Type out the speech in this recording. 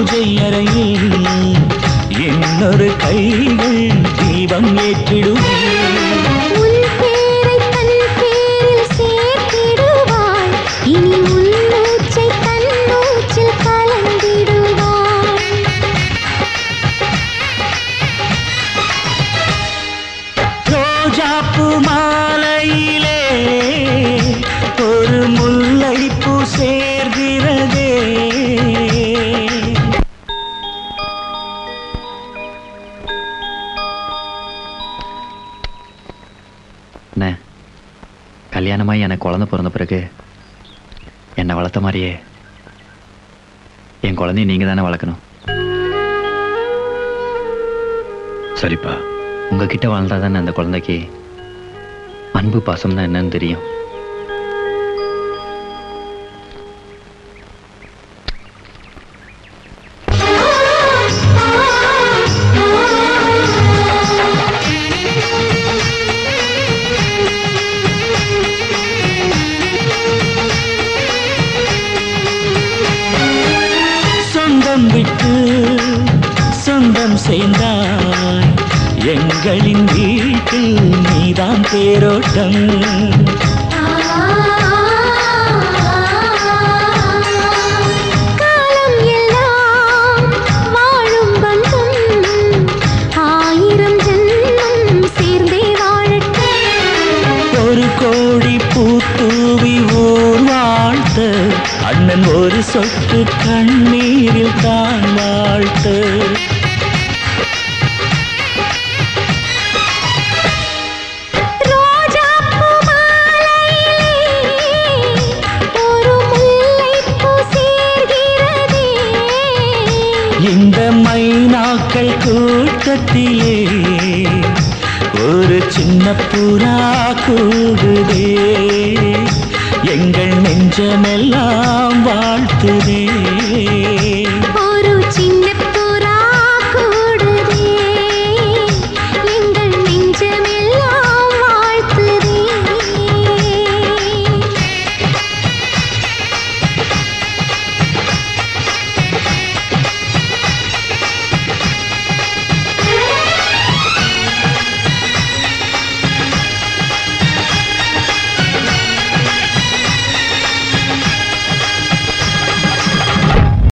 பூஜை அறையில் இன்னொரு கைகள் தீபம் ஏற்றிடுமே உன் பேரை தன் பேரில் சேர்த்திடுவாள் இனி உன் மூச்சை தன் மூச்சில் கலந்திடுவாள் ரோஜாப்பூ மாலையிலே ஒரு முல்லைப்பூ சேர்கிறதே அண்ணே கல்யாணமாகி எனக்கு குழந்தை பிறந்த பிறகு என்னை வளர்த்த மாதிரியே என் குழந்தைய நீங்கள் தானே வளர்க்கணும் சரிப்பா உங்ககிட்ட வாழ்ந்தா தானே அந்த குழந்தைக்கு அன்பு பாசம்னா என்னன்னு தெரியும் சொந்தம் விட்டு சொந்தம் சேர்ந்தாய் எங்களின் வீட்டில் நீதான் தேரோட்டம் காலம் எல்லாம் வாழும் பந்தம் ஆயிரம் ஜென்மம் சேர்ந்தே வாழட்டும் ஒரு கோடி பூத்தூவி ஊர் வாழ்த்த அண்ணன் ஒரு சொட்டு கண்ணீரில் தான் வாழ்த்து ரோஜாப்பூ மாலையிலே ஒரு முல்லைப்பூ சேர்கிறதே இந்த மைனாக்கள் கூட்டத்திலே ஒரு சின்ன புறா கூடுதே எங்கள் நெஞ்சமெல்லாம் வாழ்த்துதே